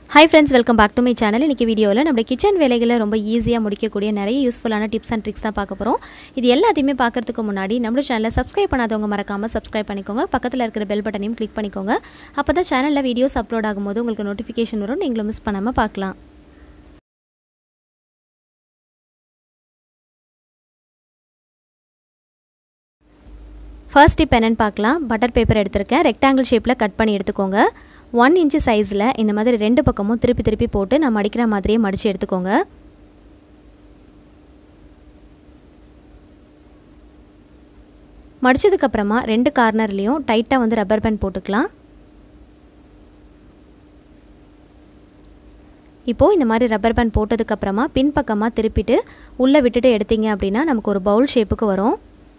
hi friends welcome back to my channel இன்றைக்கி வீடியோவில் நம்ம கிச்சன் வேலைகளை ரொம்ப ஈஸியாக முடிக்கக்கூடிய நிறைய யூஸ்ஃபுல்லான டிப்ஸ் அண்ட் ட்ரிக்ஸ் தான் பார்க்க போகிறோம் இது எல்லாத்தையுமே பார்க்கறதுக்கு முன்னாடி நம்ம சேனலை சப்ஸ்கிரைப் பண்ணாதவங்க மறக்காமல் சப்ஸ்கிரைப் பண்ணிக்கோங்க பக்கத்தில் இருக்கிற பெல் பட்டனையும் கிளிக் பண்ணிக்கோங்க அப்போ தான் சேனலில் வீடியோஸ் அப்லோட் ஆகும்போது உங்களுக்கு நோட்டிஃபிகேஷன் வரும் நீங்களும் மிஸ் பண்ணாமல் பார்க்கலாம் ஃபர்ஸ்ட் டிப் என்னென்னு பார்க்கலாம் பட்டர் பேப்பர் எடுத்திருக்கேன் ரெக்டாங்கிள் ஷேப்பில் கட் பண்ணி எடுத்துக்கோங்க ஒன் இன்ச்சு சைஸில் இந்த மாதிரி ரெண்டு பக்கமும் திருப்பி திருப்பி போட்டு நம்ம மடிக்கிற மாதிரியே மடித்து எடுத்துக்கோங்க மடித்ததுக்கப்புறமா ரெண்டு கார்னர்லேயும் டைட்டாக வந்து ரப்பர் பேண்ட் போட்டுக்கலாம் இப்போது இந்த மாதிரி ரப்பர் பேண்ட் போட்டதுக்கப்புறமா பின்பக்கமாக திருப்பிட்டு உள்ளே விட்டுட்டு எடுத்தீங்க அப்படின்னா நமக்கு ஒரு பவுல் ஷேப்புக்கு வரும்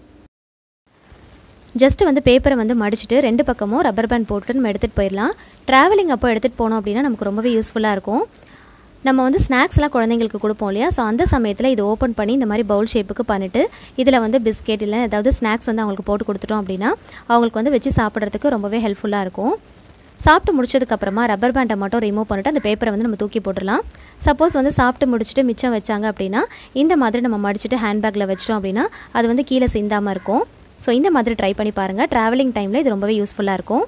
ஜஸ்ட் வந்து பேப்பரை வந்து மடிச்சுட்டு ரெண்டு பக்கமும் ரப்பர் பேண்ட் போட்டு நம்ம எடுத்துகிட்டு போயிடலாம் ட்ராவலிங் அப்போ எடுத்துகிட்டு போனோம் அப்படின்னா நமக்கு ரொம்பவே யூஸ்ஃபுல்லாக இருக்கும் நம்ம வந்து ஸ்நாக்ஸ்லாம் குழந்தைங்களுக்கு கொடுப்போம் இல்லையா ஸோ அந்த சமயத்தில் இது ஓப்பன் பண்ணி இந்த மாதிரி பவுல் ஷேப்புக்கு பண்ணிவிட்டு இதில் வந்து பிஸ்கெட் இல்லை ஏதாவது ஸ்நாக்ஸ் வந்து அவங்களுக்கு போட்டு கொடுத்துட்டோம் அப்படின்னா அவங்களுக்கு வந்து வச்சு சாப்பிட்றதுக்கு ரொம்பவே ஹெல்ப்ஃபுல்லாக இருக்கும் சாப்பிட்டு முடிச்சதுக்கப்புறமா ரப்பர் பேண்டை மட்டும் ரிமூவ் பண்ணிட்டு அந்த பேப்பரை வந்து நம்ம தூக்கி போட்டுடலாம் சப்போஸ் வந்து சாப்பிட்டு முடிச்சுட்டு மிச்சம் வச்சாங்க அப்படின்னா இந்த மாதிரி நம்ம மடிச்சுட்டு ஹேண்ட்பேக்கில் வச்சிட்டோம் அப்படின்னா அது வந்து கீழே சிந்தாமல் இருக்கும் ஸோ இந்த மாதிரி ட்ரை பண்ணி பாருங்கள் ட்ராவலிங் டைமில் இது ரொம்பவே யூஸ்ஃபுல்லாக இருக்கும்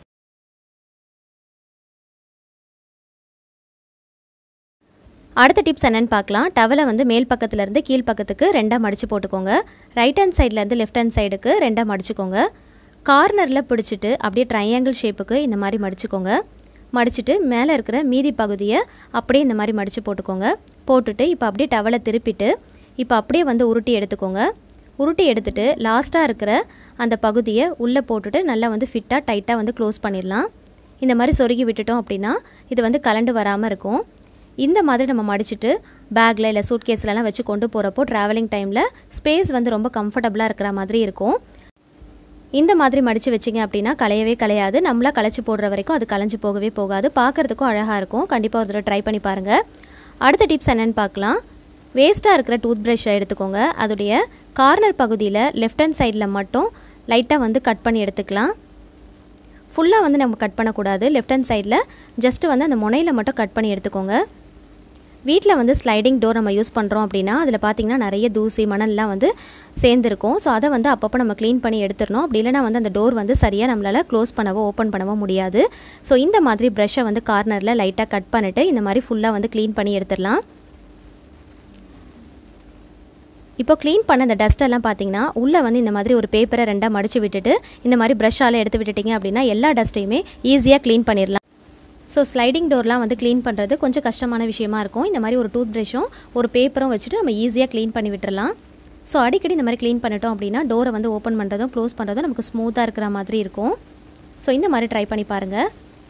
அடுத்த டிப்ஸ் என்னென்னு பார்க்கலாம் டவலை வந்து மேல் பக்கத்துலேருந்து கீழ் பக்கத்துக்கு ரெண்டாக மடித்து போட்டுக்கோங்க ரைட் ஹேண்ட் சைட்லேருந்து லெஃப்ட் ஹேண்ட் சைடுக்கு ரெண்டாக மடிச்சுக்கோங்க கார்னரில் பிடிச்சிட்டு அப்படியே ட்ரையாங்கிள் ஷேப்புக்கு இந்த மாதிரி மடிச்சுக்கோங்க மடிச்சுட்டு மேலே இருக்கிற மீதி பகுதியை அப்படியே இந்த மாதிரி மடித்து போட்டுக்கோங்க போட்டுட்டு இப்போ அப்படியே டவலை திருப்பிட்டு இப்போ அப்படியே வந்து உருட்டி எடுத்துக்கோங்க உருட்டி எடுத்துட்டு லாஸ்ட்டாக இருக்கிற அந்த பகுதியை உள்ளே போட்டுட்டு நல்லா வந்து ஃபிட்டாக டைட்டாக வந்து க்ளோஸ் பண்ணிடலாம் இந்த மாதிரி சொருகி விட்டுட்டோம் அப்படின்னா இது வந்து கலண்டு வராமல் இருக்கும் இந்த மாதிரி நம்ம மடிச்சுட்டு பேக்கில் இல்லை சூட் கேஸ்லலாம் வச்சு கொண்டு போகிறப்போ ட்ராவலிங் டைமில் ஸ்பேஸ் வந்து ரொம்ப கம்ஃபர்டபுளாக இருக்கிற மாதிரி இருக்கும் இந்த மாதிரி மடித்து வச்சிங்க அப்படின்னா களையவே களையாது நம்மளாக களைச்சி போடுற வரைக்கும் அது களைஞ்சு போகவே போகாது பார்க்குறதுக்கும் அழகாக இருக்கும் கண்டிப்பாக ஒரு தடவை ட்ரை பண்ணி பாருங்கள் அடுத்த டிப்ஸ் என்னென்னு பார்க்கலாம் வேஸ்ட்டாக இருக்கிற டூத் ப்ரஷ்ஷை எடுத்துக்கோங்க அதோடைய கார்னர் பகுதியில் லெஃப்ட் ஹேண்ட் சைடில் மட்டும் லைட்டாக வந்து கட் பண்ணி எடுத்துக்கலாம் ஃபுல்லாக வந்து நம்ம கட் பண்ணக்கூடாது லெஃப்ட் ஹேண்ட் சைடில் ஜஸ்ட்டு வந்து அந்த முனையில் மட்டும் கட் பண்ணி எடுத்துக்கோங்க வீட்டில் வந்து ஸ்லைடிங் டோர் நம்ம யூஸ் பண்ணுறோம் அப்படின்னா அதில் பார்த்திங்கன்னா நிறைய தூசி மணல்லாம் வந்து சேர்ந்துருக்கும் ஸோ அதை வந்து அப்பப்போ நம்ம க்ளீன் பண்ணி எடுத்துடணும் அப்படி இல்லைனா வந்து அந்த டோர் வந்து சரியாக நம்மளால் க்ளோஸ் பண்ணவோ ஓப்பன் பண்ணவோ முடியாது ஸோ இந்த மாதிரி ப்ரஷ்ஷை வந்து கார்னரில் லைட்டாக கட் பண்ணிவிட்டு இந்த மாதிரி ஃபுல்லாக வந்து க்ளீன் பண்ணி எடுத்துடலாம் இப்போ க்ளீன் பண்ண அந்த டஸ்ட்டெல்லாம் பார்த்தீங்கன்னா உள்ளே வந்து இந்த மாதிரி ஒரு பேப்பரை ரெண்டாக மடித்து விட்டுட்டு இந்த மாதிரி ப்ரஷ்ஷால் எடுத்து விட்டுட்டிங்க அப்படின்னா எல்லா டஸ்ட்டையுமே ஈஸியாக க்ளீன் பண்ணிடலாம் ஸோ ஸ்லைடிங் டோர்லாம் வந்து க்ளீன் பண்ணுறது கொஞ்சம் கஷ்டமான விஷயமா இருக்கும் இந்த மாதிரி ஒரு டூத் ப்ரஷ்ஷும் ஒரு பேப்பரும் வச்சுட்டு நம்ம ஈஸியாக க்ளீன் பண்ணி விட்டுறலாம் ஸோ அடிக்கடி இந்த மாதிரி க்ளீன் பண்ணிட்டோம் அப்படின்னா டோரை வந்து ஓப்பன் பண்ணுறதும் க்ளோஸ் பண்ணுறதும் நமக்கு ஸ்மூத்தாக இருக்கிற மாதிரி இருக்கும் ஸோ இந்த மாதிரி ட்ரை பண்ணி பாருங்கள்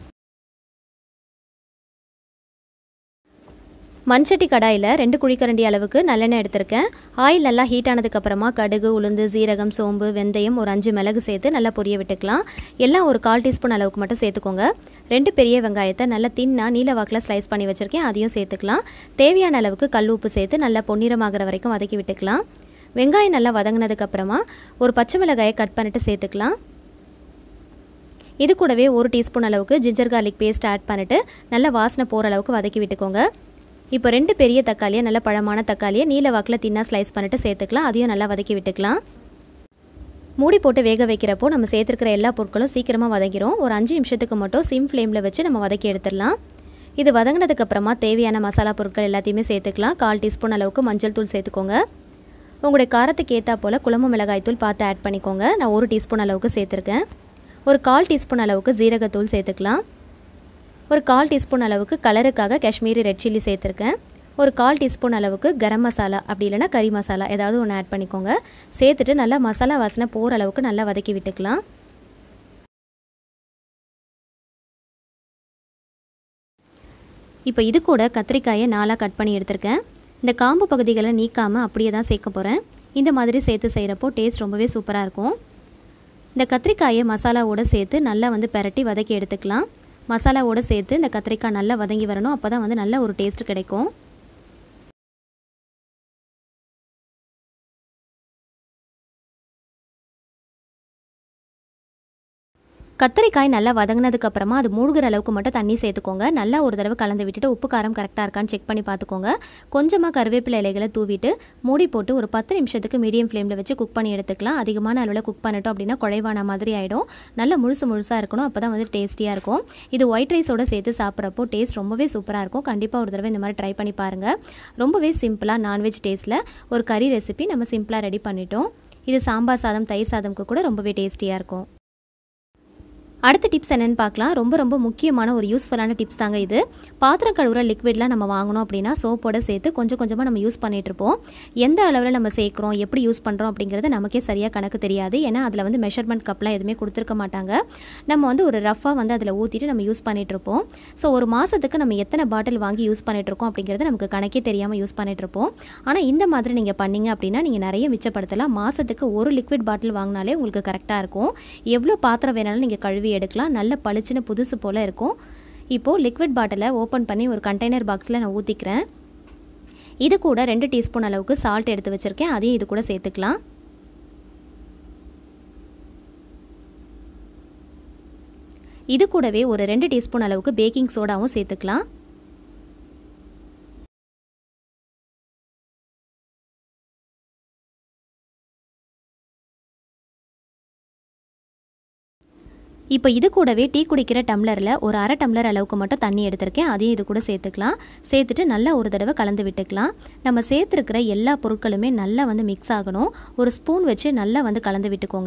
மண்சட்டி கடாயில் ரெண்டு குழிக்கரண்டி அளவுக்கு நல்லெண்ணெய் எடுத்திருக்கேன் ஆயில் நல்லா ஹீட் ஆனதுக்கப்புறமா கடுகு உளுந்து சீரகம் சோம்பு வெந்தயம் ஒரு அஞ்சு மிளகு சேர்த்து நல்லா பொரிய விட்டுக்கலாம் எல்லாம் ஒரு கால் டீஸ்பூன் அளவுக்கு மட்டும் சேர்த்துக்கோங்க ரெண்டு பெரிய வெங்காயத்தை நல்லா தின்னா நீல வாக்கில் ஸ்லைஸ் பண்ணி வச்சுருக்கேன் அதையும் சேர்த்துக்கலாம் தேவையான அளவுக்கு கல் உப்பு சேர்த்து நல்லா பொன்னிறமாகிற வரைக்கும் வதக்கி விட்டுக்கலாம் வெங்காயம் நல்லா வதங்கினதுக்கப்புறமா ஒரு பச்சை மிளகாயை கட் பண்ணிட்டு சேர்த்துக்கலாம் இது கூடவே ஒரு டீஸ்பூன் அளவுக்கு ஜிஞ்சர் கார்லிக் பேஸ்ட் ஆட் பண்ணிவிட்டு நல்லா வாசனை போகிற அளவுக்கு வதக்கி விட்டுக்கோங்க இப்போ ரெண்டு பெரிய தக்காளியை நல்ல பழமான தக்காளியை நீல வாக்கில் தின்னா ஸ்லைஸ் பண்ணிட்டு சேர்த்துக்கலாம் அதையும் நல்லா வதக்கி விட்டுக்கலாம் மூடி போட்டு வேக வைக்கிறப்போ நம்ம சேர்த்துருக்கிற எல்லா பொருட்களும் சீக்கிரமாக வதங்கிரும் ஒரு அஞ்சு நிமிஷத்துக்கு மட்டும் சிம் ஃப்ளேமில் வச்சு நம்ம வதக்கி எடுத்துடலாம் இது வதங்கினதுக்கப்புறமா தேவையான மசாலா பொருட்கள் எல்லாத்தையுமே சேர்த்துக்கலாம் கால் டீஸ்பூன் அளவுக்கு மஞ்சள் தூள் சேர்த்துக்கோங்க உங்களுடைய காரத்துக்கு ஏற்றா போல் குழம்பு மிளகாய் தூள் பார்த்து ஆட் பண்ணிக்கோங்க நான் ஒரு டீஸ்பூன் அளவுக்கு சேர்த்துருக்கேன் ஒரு கால் டீஸ்பூன் அளவுக்கு ஜீரகத்தூள் சேர்த்துக்கலாம் ஒரு கால் டீஸ்பூன் அளவுக்கு கலருக்காக காஷ்மீரி ரெட் சில்லி சேர்த்துருக்கேன் ஒரு கால் டீஸ்பூன் அளவுக்கு கரம் மசாலா அப்படி இல்லைனா கறி மசாலா ஏதாவது ஒன்று ஆட் பண்ணிக்கோங்க சேர்த்துட்டு நல்லா மசாலா வாசனை போகிற அளவுக்கு நல்லா வதக்கி விட்டுக்கலாம் இப்போ இது கூட கத்திரிக்காயை நாலாக கட் பண்ணி எடுத்திருக்கேன் இந்த காம்பு பகுதிகளை நீக்காமல் அப்படியே தான் சேர்க்க போகிறேன் இந்த மாதிரி சேர்த்து செய்கிறப்போ டேஸ்ட் ரொம்பவே சூப்பராக இருக்கும் இந்த கத்திரிக்காயை மசாலாவோடு சேர்த்து நல்லா வந்து பெரட்டி வதக்கி எடுத்துக்கலாம் மசாலாவோடு சேர்த்து இந்த கத்திரிக்காய் நல்லா வதங்கி வரணும் அப்போ தான் வந்து நல்ல ஒரு டேஸ்ட் கிடைக்கும் கத்தரிக்காய் நல்லா வதங்கினதுக்கு அப்புறமா அது மூழ்கிற அளவுக்கு மட்டும் தண்ணி சேர்த்துக்கோங்க நல்லா ஒரு தடவை கலந்து விட்டுட்டு உப்பு காரம் கரெக்டாக இருக்கான்னு செக் பண்ணி பார்த்துக்கோங்க கொஞ்சமாக கருவேப்பிலை இலைகளை தூவிட்டு மூடி போட்டு ஒரு பத்து நிமிஷத்துக்கு மீடியம் ஃப்ளேமில் வச்சு குக் பண்ணி எடுத்துக்கலாம் அதிகமான அளவில் குக் பண்ணிட்டோம் அப்படின்னா குழைவான மாதிரி ஆகிடும் நல்லா முழுசு முழுசாக இருக்கணும் அப்போ தான் வந்து டேஸ்டியாக இருக்கும் இது ஒயிட் ரைஸோட சேர்த்து சாப்பிட்றப்போ டேஸ்ட் ரொம்பவே சூப்பராக இருக்கும் கண்டிப்பாக ஒரு தடவை இந்த மாதிரி ட்ரை பண்ணி பாருங்கள் ரொம்பவே சிம்பிளாக நான்வெஜ் டேஸ்ட்டில் ஒரு கறி ரெசிபி நம்ம சிம்பிளாக ரெடி பண்ணிட்டோம் இது சாம்பார் சாதம் தயிர் சாதம்க்கு கூட ரொம்பவே டேஸ்டியாக இருக்கும் அடுத்த டிப்ஸ் என்னென்னு பார்க்கலாம் ரொம்ப ரொம்ப முக்கியமான ஒரு யூஸ்ஃபுல்லான டிப்ஸ் தாங்க இது பாத்திரம் கழுவுற லிக்விட்லாம் நம்ம வாங்கணும் அப்படின்னா சோப்போட சேர்த்து கொஞ்சம் கொஞ்சமாக நம்ம யூஸ் பண்ணிட்டு இருப்போம் எந்த அளவில் நம்ம சேர்க்குறோம் எப்படி யூஸ் பண்ணுறோம் அப்படிங்கிறது நமக்கே சரியாக கணக்கு தெரியாது ஏன்னா அதில் வந்து மெஷர்மெண்ட் கப்லாம் எதுவுமே கொடுத்துருக்க மாட்டாங்க நம்ம வந்து ஒரு ரஃபாக வந்து அதில் ஊற்றிட்டு நம்ம யூஸ் பண்ணிட்டு இருப்போம் ஸோ ஒரு மாதத்துக்கு நம்ம எத்தனை பாட்டில் வாங்கி யூஸ் பண்ணிட்டு இருக்கோம் அப்படிங்கிறது நமக்கு கணக்கே தெரியாமல் யூஸ் பண்ணிட்டு இருப்போம் ஆனால் இந்த மாதிரி நீங்கள் பண்ணீங்க அப்படின்னா நீங்கள் நிறைய மிச்சப்படுத்தலாம் மாதத்துக்கு ஒரு லிக்விட் பாட்டில் வாங்கினாலே உங்களுக்கு கரெக்டாக இருக்கும் எவ்வளோ பாத்திரம் வேணாலும் நீங்கள் கழுவி எடுக்கலாம் நல்ல பளிச்சுன்னு புதுசு போல் இருக்கும் இப்போது லிக்விட் பாட்டிலை ஓப்பன் பண்ணி ஒரு கண்டெய்னர் பாக்ஸில் நான் ஊற்றிக்கிறேன் இது கூட ரெண்டு டீஸ்பூன் அளவுக்கு சால்ட் எடுத்து வச்சுருக்கேன் அதையும் இது கூட சேர்த்துக்கலாம் இது கூடவே ஒரு ரெண்டு டீஸ்பூன் அளவுக்கு பேக்கிங் சோடாவும் சேர்த்துக்கலாம் இப்போ இது கூடவே டீ குடிக்கிற டம்ளரில் ஒரு அரை டம்ளர் அளவுக்கு மட்டும் தண்ணி எடுத்திருக்கேன் அதையும் இது கூட சேர்த்துக்கலாம் சேர்த்துட்டு நல்லா ஒரு தடவை கலந்து விட்டுக்கலாம் நம்ம சேர்த்துருக்கிற எல்லா பொருட்களுமே நல்லா வந்து மிக்ஸ் ஆகணும் ஒரு ஸ்பூன் வச்சு நல்லா வந்து கலந்து விட்டுக்கோங்க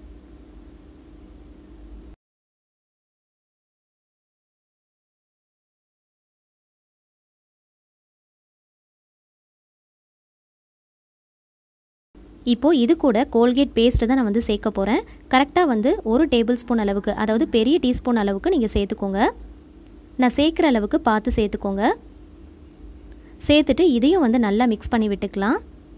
இப்போது இது கூட கோல்கேட் பேஸ்ட்டு தான் நான் வந்து சேர்க்க போகிறேன் கரெக்டாக வந்து ஒரு டேபிள் ஸ்பூன் அளவுக்கு அதாவது பெரிய டீஸ்பூன் அளவுக்கு நீங்கள் சேர்த்துக்கோங்க நான் சேர்க்குற அளவுக்கு பார்த்து சேர்த்துக்கோங்க சேர்த்துட்டு இதையும் வந்து நல்லா மிக்ஸ் பண்ணி விட்டுக்கலாம்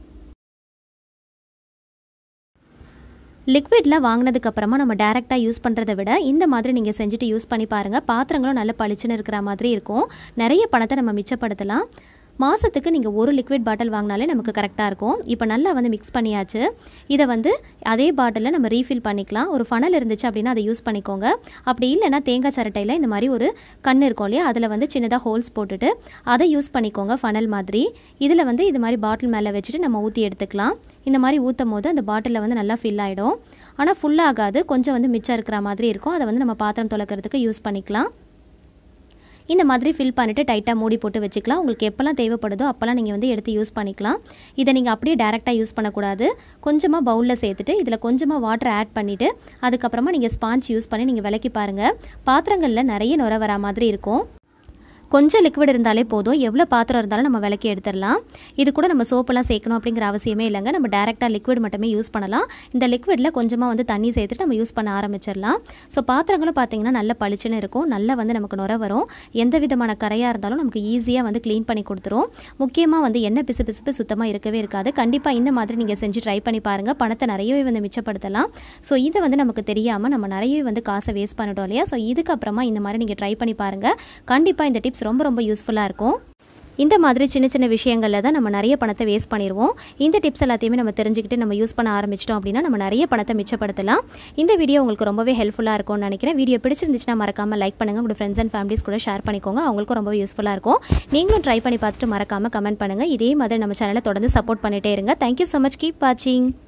லிக்விட்லாம் வாங்கினதுக்கப்புறமா நம்ம டேரெக்டாக யூஸ் பண்ணுறதை விட இந்த மாதிரி நீங்கள் செஞ்சுட்டு யூஸ் பண்ணி பாருங்கள் பாத்திரங்களும் நல்ல பளிச்சுன்னு இருக்கிற மாதிரி இருக்கும் நிறைய பணத்தை நம்ம மிச்சப்படுத்தலாம் மாதத்துக்கு நீங்கள் ஒரு லிக்விட் பாட்டில் வாங்கினாலே நமக்கு கரெக்டாக இருக்கும் இப்போ நல்லா வந்து மிக்ஸ் பண்ணியாச்சு இதை வந்து அதே பாட்டிலில் நம்ம ரீஃபில் பண்ணிக்கலாம் ஒரு ஃபனல் இருந்துச்சு அப்படின்னா அதை யூஸ் பண்ணிக்கோங்க அப்படி இல்லைன்னா தேங்காய் சரட்டையில் இந்த மாதிரி ஒரு கண் இருக்கும் இல்லையா அதில் வந்து சின்னதாக ஹோல்ஸ் போட்டுட்டு அதை யூஸ் பண்ணிக்கோங்க ஃபனல் மாதிரி இதில் வந்து இது மாதிரி பாட்டில் மேலே வச்சுட்டு நம்ம ஊற்றி எடுத்துக்கலாம் இந்த மாதிரி ஊற்றும் போது அந்த பாட்டிலில் வந்து நல்லா ஃபில் ஆகிடும் ஆனால் ஃபுல்லாகாது கொஞ்சம் வந்து மிச்சம் இருக்கிற மாதிரி இருக்கும் அதை வந்து நம்ம பாத்திரம் துளக்கிறதுக்கு யூஸ் பண்ணிக்கலாம் இந்த மாதிரி ஃபில் பண்ணிவிட்டு டைட்டாக மூடி போட்டு வச்சுக்கலாம் உங்களுக்கு எப்போல்லாம் தேவைப்படுதோ அப்போல்லாம் நீங்கள் வந்து எடுத்து யூஸ் பண்ணிக்கலாம் இதை நீங்கள் அப்படியே டேரெக்டாக யூஸ் பண்ணக்கூடாது கொஞ்சமாக பவுலில் சேர்த்துட்டு இதில் கொஞ்சமாக வாட்டர் ஆட் பண்ணிவிட்டு அதுக்கப்புறமா நீங்கள் ஸ்பாஞ்ச் யூஸ் பண்ணி நீங்கள் விளக்கி பாருங்கள் பாத்திரங்களில் நிறைய நுர வரா மாதிரி இருக்கும் கொஞ்சம் லிக்விட் இருந்தாலே போதும் எவ்வளோ பாத்திரம் இருந்தாலும் நம்ம விளக்கி எடுத்துடலாம் இது கூட நம்ம சோப்பெல்லாம் சேர்க்கணும் அப்படிங்கிற அவசியமே இல்லைங்க நம்ம டேரெக்டாக லிக்விட் மட்டுமே யூஸ் பண்ணலாம் இந்த லிக்விடில் கொஞ்சமாக வந்து தண்ணி சேர்த்துட்டு நம்ம யூஸ் பண்ண ஆரம்பிச்சிடலாம் ஸோ பாத்திரங்களும் பார்த்தீங்கன்னா நல்ல பளிச்சுன்னு இருக்கும் நல்லா வந்து நமக்கு நுர வரும் எந்த விதமான கரையாக இருந்தாலும் நமக்கு ஈஸியாக வந்து க்ளீன் பண்ணி கொடுத்துரும் முக்கியமாக வந்து எண்ணெய் பிசு பிசுப்பு சுத்தமாக இருக்கவே இருக்காது கண்டிப்பாக இந்த மாதிரி நீங்கள் செஞ்சு ட்ரை பண்ணி பாருங்கள் பணத்தை நிறையவே வந்து மிச்சப்படுத்தலாம் ஸோ இதை வந்து நமக்கு தெரியாமல் நம்ம நிறையவே வந்து காசை வேஸ்ட் பண்ணிட்டோம் இல்லையா ஸோ இதுக்கப்புறமா இந்த மாதிரி நீங்கள் ட்ரை பண்ணி பாருங்கள் கண்டிப்பாக இந்த டிப்ஸ் ரொம்ப ரொம்ப யூஸ்ஃபுல்லாக இருக்கும் இந்த மாதிரி சின்ன சின்ன விஷயங்களில் தான் நம்ம நிறைய பணத்தை வேஸ்ட் பண்ணிடுவோம் இந்த டிப்ஸ் எல்லாத்தையுமே நம்ம தெரிஞ்சுக்கிட்டு நம்ம யூஸ் பண்ண ஆரம்பிச்சிட்டோம் அப்படின்னா நம்ம நிறைய பணத்தை மிச்சப்படுத்தலாம் இந்த வீடியோ உங்களுக்கு ரொம்பவே ஹெல்ப்ஃபுல்லாக இருக்கும்னு நினைக்கிறேன் வீடியோ பிடிச்சிருந்துச்சுன்னா மறக்காமல் லைக் பண்ணுங்கள் உங்களோட ஃப்ரெண்ட்ஸ் அண்ட் ஃபேமிலிஸ் கூட ஷேர் பண்ணிக்கோங்க அவங்களுக்கும் ரொம்ப யூஸ்ஃபுல்லாக இருக்கும் நீங்களும் ட்ரை பண்ணி பார்த்துட்டு மறக்காமல் கமெண்ட் பண்ணுங்கள் இதே மாதிரி நம்ம சேனலை தொடர்ந்து சப்போர்ட் பண்ணிட்டே இருங்க தேங்க்யூ ஸோ மச் கீப் வாட்சிங்